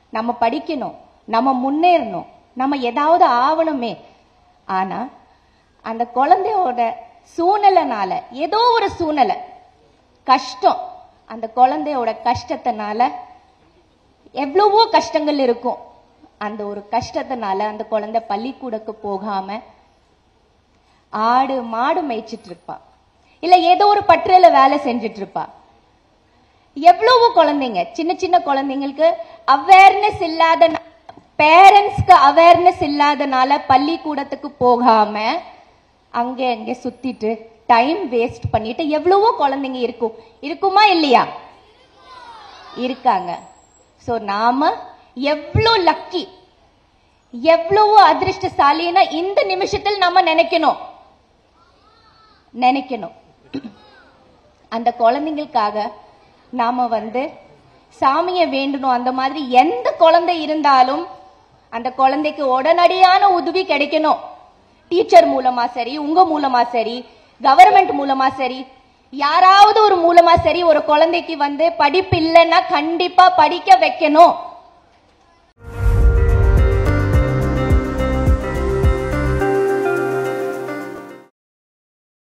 நம்ம படிக்கணும் நம்ம முன்னேறணும் நம்ம ஏதாவது ஆவணுமே ஆனா அந்த குழந்தையோட சூழ்நிலைனால ஏதோ ஒரு சூழ்நிலை கஷ்டம் அந்த குழந்தையோட கஷ்டத்தினால எவ்வளவோ கஷ்டங்கள் இருக்கும் அந்த ஒரு கஷ்டத்தினால அந்த குழந்தை பள்ளிக்கூடக்கு போகாம ஆடு மாடு மேய்ச்சிட்டு இருப்பா இல்ல ஏதோ ஒரு பற்றுல வேலை செஞ்சுட்டு இருப்பா எவ்வளவோ குழந்தைங்க சின்ன சின்ன குழந்தைங்களுக்கு அவேர்னஸ் இல்லாத பேரண்ட்ஸ்க்கு அவேர்னஸ் இல்லாதனால பள்ளிக்கூடத்துக்கு போகாம அங்க அங்க சுத்திட்டு டைம் வேஸ்ட் பண்ணிட்டு எவ்வளவோ குழந்தைங்க இருக்கும் இருக்குமா இல்லையா இருக்காங்க சோ நாம எவ்வளோ லக்கி எவ்வளவோ அதிர்ஷ்டசாலின்னா இந்த நிமிஷத்தில் நாம நினைக்கணும் நினைக்கணும் அந்த குழந்தைங்களுக்காக நாம வந்து சாமியை வேண்டணும் அந்த மாதிரி எந்த குழந்தை இருந்தாலும் அந்த குழந்தைக்கு உடனடியான உதவி கிடைக்கணும் டீச்சர் மூலமா சரி உங்க மூலமா சரி கவர்மெண்ட் மூலமா சரி யாராவது ஒரு மூலமா சரி ஒரு குழந்தைக்கு வந்து படிப்பு இல்லைன்னா கண்டிப்பா படிக்க வைக்கணும்